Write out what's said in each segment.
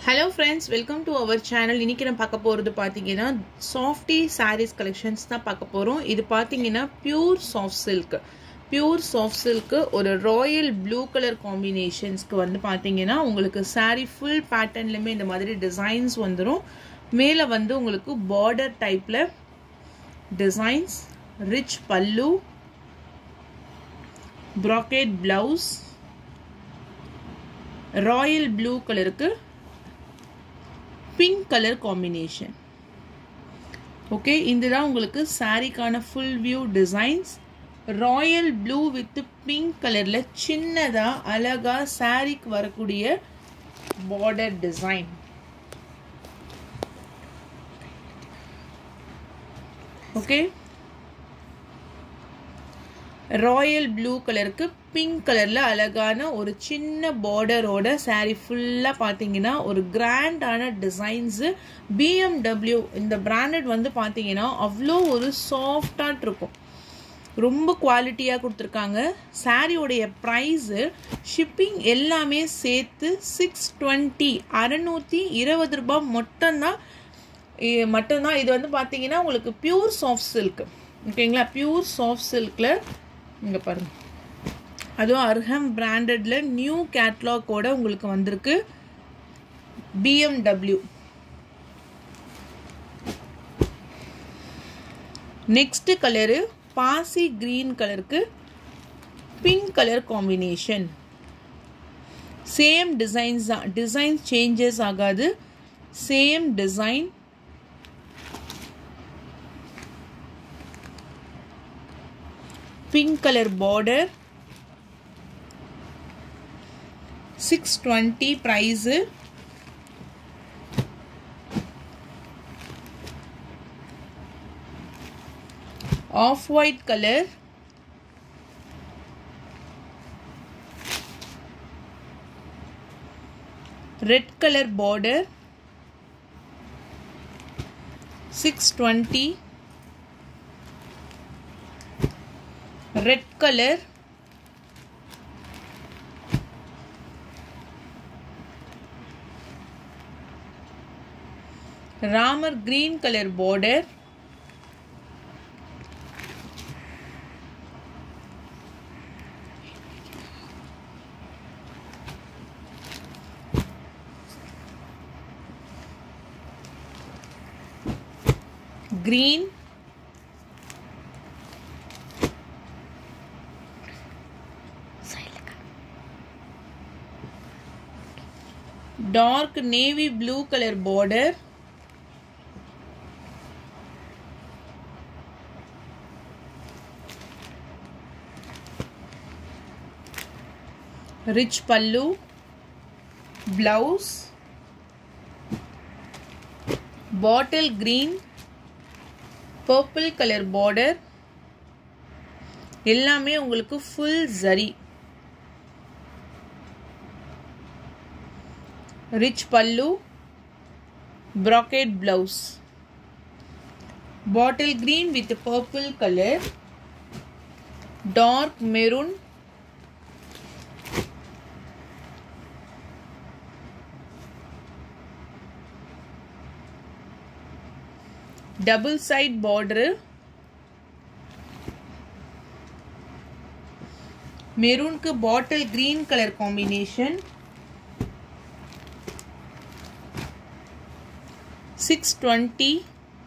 hello friends welcome to our channel இன்னைக்கு நம்ம பார்க்க போகிறது பார்த்தீங்கன்னா சாஃப்டி சாரீஸ் கலெக்ஷன்ஸ் தான் பார்க்க போகிறோம் இது பார்த்தீங்கன்னா pure soft silk pure soft சில்க்கு ஒரு ராயல் ப்ளூ கலர் காம்பினேஷன்ஸ்க்கு வந்து பார்த்தீங்கன்னா உங்களுக்கு சாரீ ஃபுல் பேட்டர்ன்லையுமே இந்த மாதிரி டிசைன்ஸ் வந்துடும் மேலே வந்து உங்களுக்கு பார்டர் டைப்பில் designs rich pallu brocade blouse royal blue கலருக்கு பிங்க் கலர் காம்பினேஷன் ஓகே இதுதான் உங்களுக்கு சாரீக்கான full view designs royal blue with pink கலரில் சின்னதாக அழகாக சாரீக்கு வரக்கூடிய border design okay royal blue கலருக்கு பிங்க் கலரில் அழகான ஒரு சின்ன பார்டரோட சாரீ ஃபுல்லாக பார்த்தீங்கன்னா ஒரு கிராண்டான டிசைன்ஸு பிஎம்டபிள்யூ இந்த பிராண்டட் வந்து பார்த்தீங்கன்னா அவ்வளோ ஒரு சாஃப்டாக இருக்கும் ரொம்ப குவாலிட்டியாக கொடுத்துருக்காங்க சாரியோடைய ப்ரைஸு ஷிப்பிங் எல்லாமே சேர்த்து சிக்ஸ் டுவெண்ட்டி அறநூற்றி இருபது ரூபாய் மட்டும்தான் மட்டும்தான் இது வந்து பார்த்தீங்கன்னா உங்களுக்கு பியூர் சாஃப்ட் சில்க் ஓகேங்களா பியூர் சாஃப்ட் சில்கில் இங்கே பாருங்கள் அதுவும் அர்ஹம் பிராண்டடில் நியூ கேட்லாக்கோட உங்களுக்கு வந்திருக்கு பிஎம்டபிள்யூ நெக்ஸ்ட் கலரு பாசி கிரீன் கலருக்கு pink colour combination same designs தான் டிசைன் சேஞ்சஸ் ஆகாது same design pink color border 620 price off white color red color border 620 red color ramar green color border green dark navy blue color border rich pallu blouse bottle green purple color border எல்லாமே உங்களுக்கு full zari rich pallu brocade blouse bottle green with purple color dark maroon double side border maroon ku bottle green color combination 620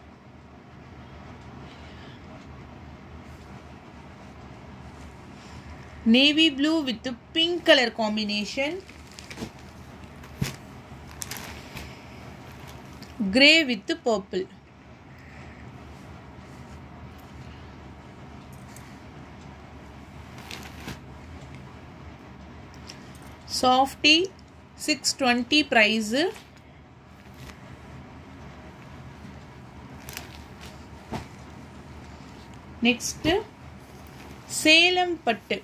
navy blue with the pink color combination gray with the purple softy 620 price next Salem பட்டு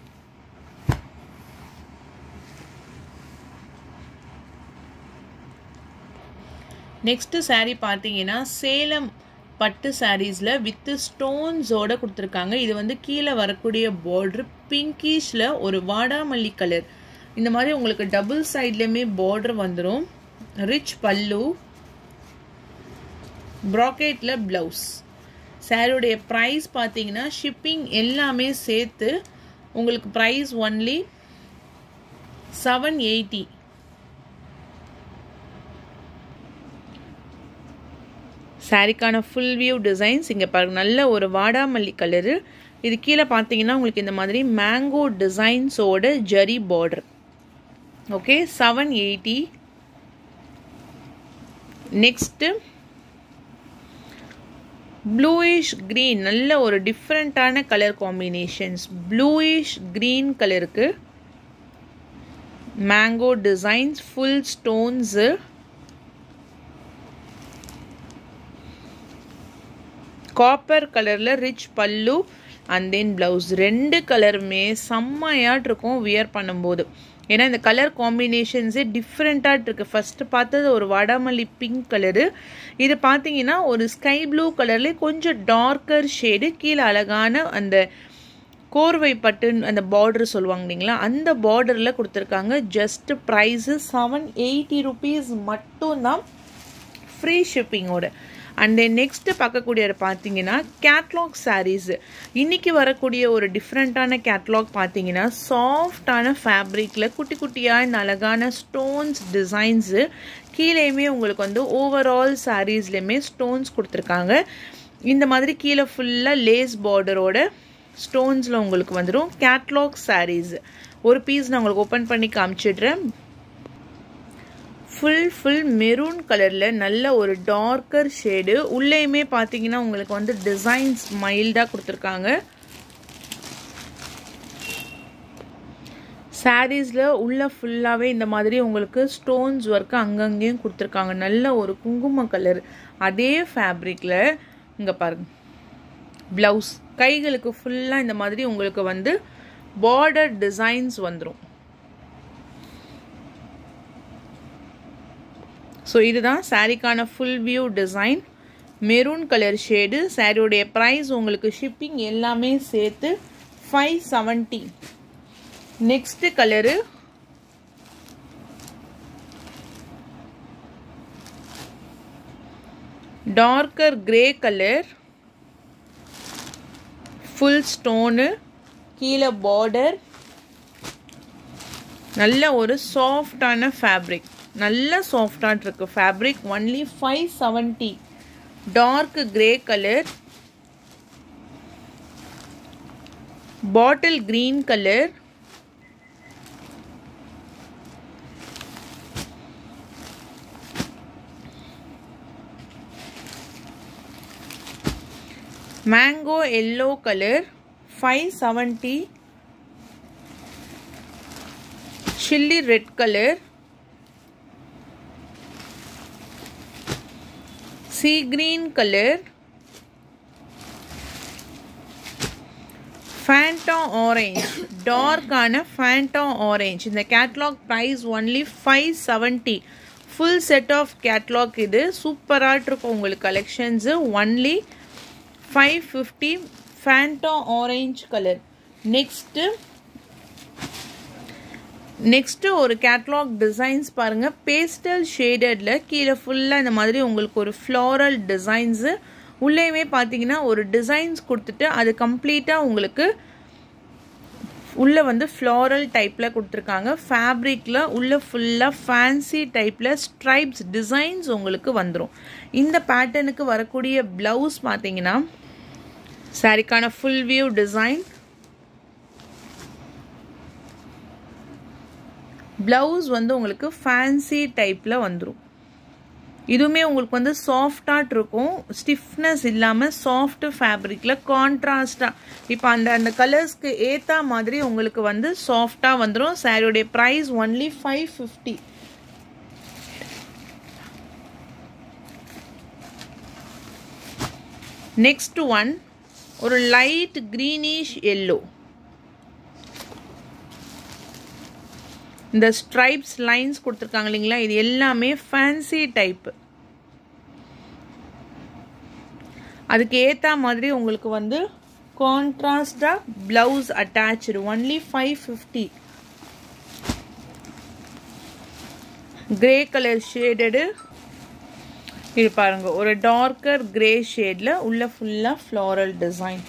next sari பார்த்தீங்கன்னா சேலம் பட்டு சாரீஸில் with ஸ்டோன்ஸோட கொடுத்துருக்காங்க இது வந்து கீழே வரக்கூடிய border பிங்கிஷில் ஒரு வாடாமல்லி கலர் இந்த மாதிரி உங்களுக்கு டபுள் சைட்லேயுமே பார்டர் வந்துடும் ரிச் பல்லு ப்ராக்கெட்டில் ப்ளவுஸ் சாரியுடைய ப்ரைஸ் பார்த்தீங்கன்னா ஷிப்பிங் எல்லாமே சேர்த்து உங்களுக்கு ப்ரைஸ் ஒன்லி செவன் எயிட்டி சாரிக்கான ஃபுல் வியூ டிசைன்ஸ் இங்கே பாருங்க நல்ல ஒரு வாடாமல்லி கலரு இது கீழே பார்த்தீங்கன்னா உங்களுக்கு இந்த மாதிரி மேங்கோ டிசைன்ஸோட zari border okay seven eighty next bluish green நல்ல ஒரு டிஃப்ரெண்ட்டான கலர் காம்பினேஷன்ஸ் ப்ளூயிஷ் க்ரீன் கலருக்கு mango designs full stones copper கலரில் rich pallu and then blouse ரெண்டு கலருமே செம்மையாட் இருக்கும் வியர் பண்ணும்போது ஏன்னா இந்த கலர் காம்பினேஷன்ஸே டிஃப்ரெண்ட்டாக இருக்குது ஃபஸ்ட்டு பார்த்தது ஒரு வடமல்லி பிங்க் கலரு இது பார்த்தீங்கன்னா ஒரு ஸ்கை ப்ளூ கலர்லேயே கொஞ்சம் டார்க்கர் ஷேடு கீழே அழகான அந்த கோர்வை பட்டு அந்த பார்டர் சொல்லுவாங்க இல்லைங்களா அந்த பார்டரில் கொடுத்துருக்காங்க just price seven eighty rupees மட்டும்தான் ஃப்ரீ ஷிப்பிங்கோட அண்ட் தென் நெக்ஸ்ட்டு பார்க்கக்கூடியது பார்த்தீங்கன்னா கேட்லாக் சாரீஸு இன்றைக்கி வரக்கூடிய ஒரு டிஃப்ரெண்ட்டான கேட்லாக் பார்த்தீங்கன்னா சாஃப்டான ஃபேப்ரிக்கில் குட்டி குட்டியாக இந்த அழகான ஸ்டோன்ஸ் டிசைன்ஸு கீழேயுமே உங்களுக்கு வந்து ஓவரால் சாரீஸ்லேயுமே ஸ்டோன்ஸ் கொடுத்துருக்காங்க இந்த மாதிரி கீழே ஃபுல்லாக லேஸ் பார்டரோட ஸ்டோன்ஸில் உங்களுக்கு வந்துடும் கேட்லாக் சாரீஸ் ஒரு பீஸ் நான் உங்களுக்கு ஓப்பன் பண்ணி காமிச்சிடுறேன் ஃபுல் ஃபுல் மெரூன் கலரில் நல்ல ஒரு டார்க்கர் ஷேடு உள்ளேயுமே பார்த்தீங்கன்னா உங்களுக்கு வந்து டிசைன்ஸ் மைல்டாக கொடுத்துருக்காங்க சாரீஸில் உள்ள ஃபுல்லாகவே இந்த மாதிரி உங்களுக்கு ஸ்டோன்ஸ் ஒர்க்கு அங்கங்கேயும் கொடுத்துருக்காங்க நல்ல ஒரு குங்கும கலர் அதே ஃபேப்ரிக்கில் இங்கே பாருங்க ப்ளவுஸ் கைகளுக்கு ஃபுல்லாக இந்த மாதிரி உங்களுக்கு வந்து பார்டர் டிசைன்ஸ் வந்துடும் ஸோ இதுதான் சாரிக்கான full view design maroon colour shade சாரியோடைய ப்ரைஸ் உங்களுக்கு ஷிப்பிங் எல்லாமே சேர்த்து five seventy next colour darker grey colour full stone கீழே பார்டர் நல்ல ஒரு சாஃப்டான ஃபேப்ரிக் நல்ல சாஃப்டாக இருக்கு fabric only five seventy dark grey colour bottle green colour mango yellow colour five seventy chilli red colour sea green color Fanta orange டார்க்கான Fanta orange இந்த catalogue price only five seventy full set of catalogue இது சூப்பராக இருக்கும் உங்களுக்கு collections only five fifty Fanta orange colour next next ஒரு catalogue designs பாருங்கள் pastel ஷேடடில் கீழே ஃபுல்லாக இந்த மாதிரி உங்களுக்கு ஒரு ஃப்ளாரல் டிசைன்ஸு உள்ளேயுமே பார்த்தீங்கன்னா ஒரு டிசைன்ஸ் கொடுத்துட்டு அது கம்ப்ளீட்டாக உங்களுக்கு உள்ளே வந்து ஃப்ளாரல் டைப்பில் கொடுத்துருக்காங்க ஃபேப்ரிக்கில் உள்ளே ஃபுல்லாக ஃபேன்சி டைப்பில் ஸ்ட்ரைப்ஸ் டிசைன்ஸ் உங்களுக்கு வந்துடும் இந்த பேட்டர்னுக்கு வரக்கூடிய ப்ளவுஸ் பார்த்தீங்கன்னா சாரிக்கான ஃபுல் வியூ டிசைன் ப்ளவுஸ் வந்து உங்களுக்கு ஃபேன்சி டைப்பில் வந்துடும் இதுவுமே உங்களுக்கு வந்து சாஃப்டாக இருக்கும் ஸ்டிஃப்னஸ் இல்லாமல் சாஃப்ட் ஃபேப்ரிக்கில் கான்ட்ராஸ்டாக இப்போ அந்த அந்த கலர்ஸ்க்கு ஏற்ற மாதிரி உங்களுக்கு வந்து சாஃப்டாக வந்துடும் சாரியோடைய price only five fifty next one ஒரு லைட் க்ரீனிஷ் எல்லோ இந்த ஸ்ட்ரைப்ஸ் லைன்ஸ் கொடுத்துருக்காங்க இல்லைங்களா இது எல்லாமே ஃபேன்சி டைப்பு அதுக்கு ஏற்ற மாதிரி உங்களுக்கு வந்து கான்ட்ராஸ்டாக blouse attach only five fifty grey colour shaded இது பாருங்க ஒரு டார்க்கர் கிரே ஷேடில் உள்ள ஃபுல்லாக floral design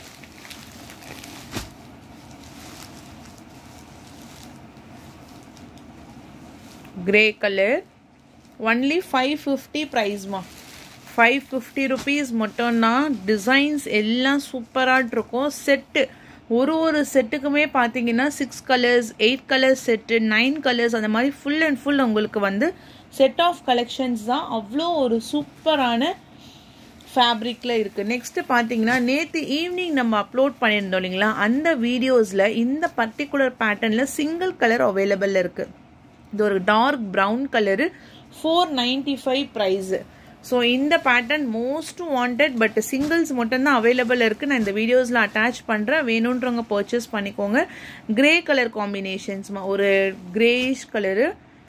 grey colour only five fifty ப்ரைஸ்மா ஃபைவ் ஃபிஃப்டி ருபீஸ் மட்டும்தான் டிசைன்ஸ் எல்லாம் சூப்பராக இருக்கும் செட்டு ஒரு ஒரு செட்டுக்குமே பார்த்தீங்கன்னா six colours eight colours set nine colours அந்த மாதிரி ஃபுல் அண்ட் ஃபுல் உங்களுக்கு வந்து செட் ஆஃப் கலெக்ஷன்ஸ் தான் அவ்வளோ ஒரு சூப்பரான ஃபேப்ரிக்கில் இருக்குது நெக்ஸ்ட்டு பார்த்தீங்கன்னா நேற்று ஈவினிங் நம்ம அப்லோட் பண்ணியிருந்தோம் இல்லைங்களா அந்த வீடியோஸில் இந்த பர்டிகுலர் பேட்டர்னில் சிங்கிள் கலர் அவைலபிள் இருக்குது இது ஒரு dark brown colour four ninety five price so இந்த pattern most wanted but singles மட்டும்தான் அவைலபிள் இருக்குது நான் இந்த வீடியோஸில் அட்டாச் பண்ணுறேன் வேணுன்றவங்க பர்ச்சேஸ் பண்ணிக்கோங்க கிரே கலர் காம்பினேஷன்ஸ்மா ஒரு greyish colour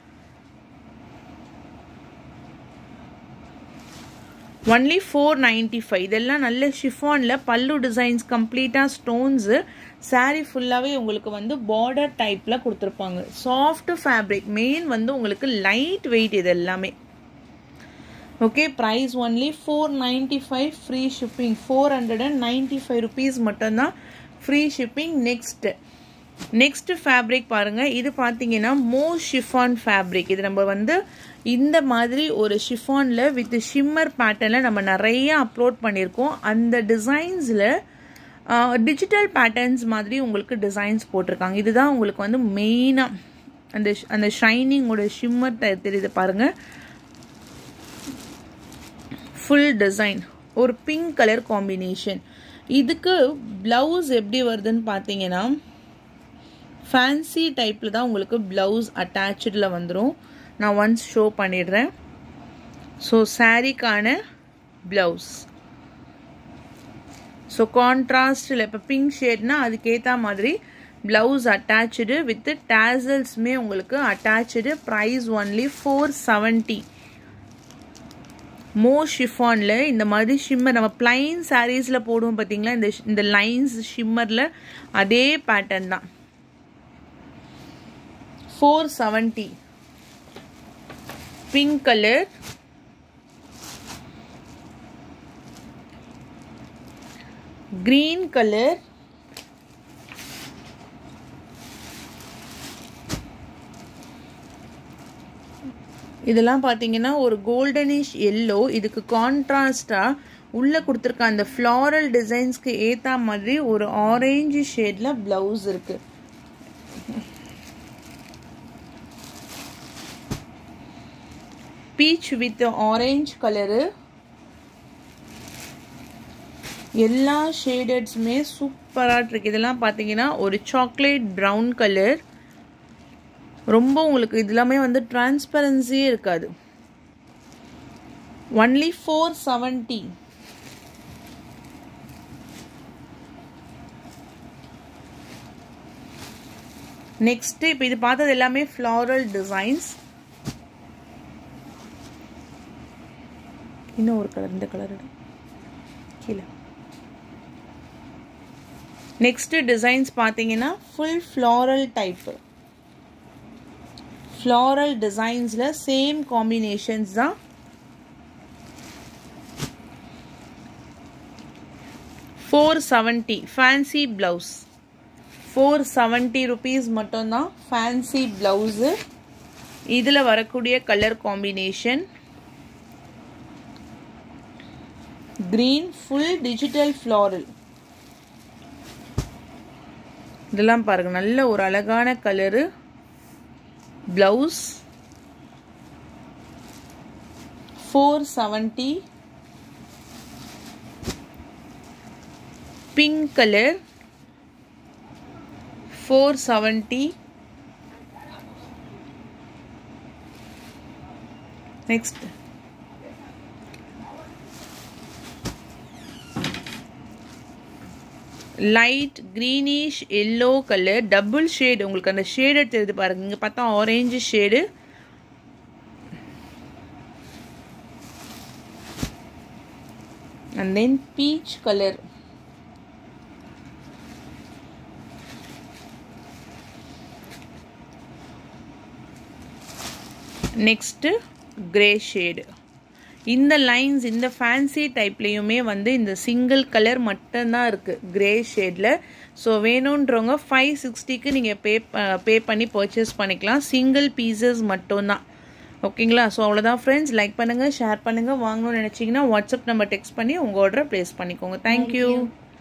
only four ninety five இதெல்லாம் நல்ல ஷிஃபானில் பல்லு டிசைன்ஸ் கம்ப்ளீட்டாக ஸ்டோன்ஸு சாரீ ஃபுல்லாகவே உங்களுக்கு வந்து பார்டர் டைப்பில் கொடுத்துருப்பாங்க சாஃப்ட் ஃபேப்ரிக் மெயின் வந்து உங்களுக்கு லைட் வெயிட் இது எல்லாமே okay price only four ninety five free shipping four hundred and ninety five rupees மட்டும்தான் free shipping next next fabric பாருங்கள் இது பார்த்தீங்கன்னா மோ ஷிஃபான் ஃபேப்ரிக் இது நம்ம வந்து இந்த மாதிரி ஒரு ஷிஃபானில் வித் ஷிம்மர் பேட்டர்னில் நம்ம நிறைய அப்லோட் பண்ணியிருக்கோம் அந்த டிசைன்ஸில் டிஜிட்டல் பேட்டர்ன்ஸ் மாதிரி உங்களுக்கு டிசைன்ஸ் போட்டிருக்காங்க இதுதான் உங்களுக்கு வந்து மெயினாக அந்த அந்த ஷைனிங்கோட ஷிம்மர் தெரியுது பாருங்கள் ஃபுல் டிசைன் ஒரு பிங்க் கலர் காம்பினேஷன் இதுக்கு ப்ளவுஸ் எப்படி வருதுன்னு பார்த்தீங்கன்னா ஃபேன்சி டைப்பில் தான் உங்களுக்கு ப்ளவுஸ் அட்டாச்சில் வந்துடும் நான் ஒன்ஸ் ஷோ பண்ணிடுறேன் ஸோ சாரீக்கான ப்ளவுஸ் ஸோ கான்ட்ராஸ்டில் இப்போ பிங்க் ஷேட்னா அதுக்கேற்ற மாதிரி ப்ளவுஸ் அட்டாச்சு வித் டேசல்ஸுமே உங்களுக்கு attach price only four seventy மோ ஷிஃபானில் இந்த மாதிரி ஷிம்மர் நம்ம பிளைன் சாரீஸில் போடுவோம் பார்த்தீங்களா இந்த இந்த லைன்ஸ் ஷிம்மரில் அதே பேட்டர்ன் தான் four seventy pink colour green colour இதெல்லாம் பார்த்தீங்கன்னா ஒரு கோல்டனிஷ் எல்லோ இதுக்கு கான்ட்ராஸ்டாக உள்ளே கொடுத்துருக்க அந்த ஃப்ளாரல் டிசைன்ஸ்க்கு ஏற்ற மாதிரி ஒரு ஆரஞ்சு ஷேடில் ப்ளவுஸ் இருக்குது பீச் வித் ஆரஞ்ச் கலரு எல்லா ஷேடட்ஸுமே சூப்பராக இருக்கு இதெல்லாம் பார்த்தீங்கன்னா ஒரு சாக்லேட் ப்ரௌன் கலர் ரொம்ப உங்களுக்கு இது எல்லாமே வந்து டிரான்ஸ்பரன்சியே இருக்காது ஒன்லி ஃபோர் செவன்ட்டி நெக்ஸ்ட் இப்போ இது பார்த்தது எல்லாமே ஃப்ளாரல் டிசைன்ஸ் இன்னும் ஒரு கலர் இந்த கலர் கீழே நெக்ஸ்ட் டிசைன்ஸ் பார்த்தீங்கன்னா ஃபுல் ஃப்ளாரல் டைப்பு ஃப்ளாரல் டிசைன்ஸில் சேம் காம்பினேஷன்ஸ் தான் four seventy fancy blouse four seventy rupees மட்டும்தான் ஃபேன்சி ப்ளவுஸு இதில் வரக்கூடிய colour combination green full digital floral இதெல்லாம் பாருங்கள் நல்ல ஒரு அழகான colour blouse four seventy pink colour four seventy next light greenish yellow colour double shade உங்களுக்கு அந்த ஷேடு தெரியுது பாருங்க இங்கே பார்த்தா orange shade and then peach colour next grey shade இந்த லைன்ஸ் இந்த ஃபேன்சி டைப்லேயுமே வந்து இந்த சிங்கிள் கலர் மட்டும்தான் இருக்குது கிரே ஷேடில் ஸோ வேணுன்றவங்க ஃபைவ் சிக்ஸ்டிக்கு நீங்கள் பே பே பண்ணி பர்ச்சேஸ் பண்ணிக்கலாம் சிங்கிள் பீசஸ் மட்டும்தான் ஓகேங்களா ஸோ அவ்வளோதான் ஃப்ரெண்ட்ஸ் லைக் பண்ணுங்கள் ஷேர் பண்ணுங்கள் வாங்கணும்னு நினச்சிங்கன்னா வாட்ஸ்அப் நம்பர் டெக்ஸ்ட் பண்ணி உங்கள் ஆர்டரை ப்ளேஸ் பண்ணிக்கோங்க தேங்க்யூ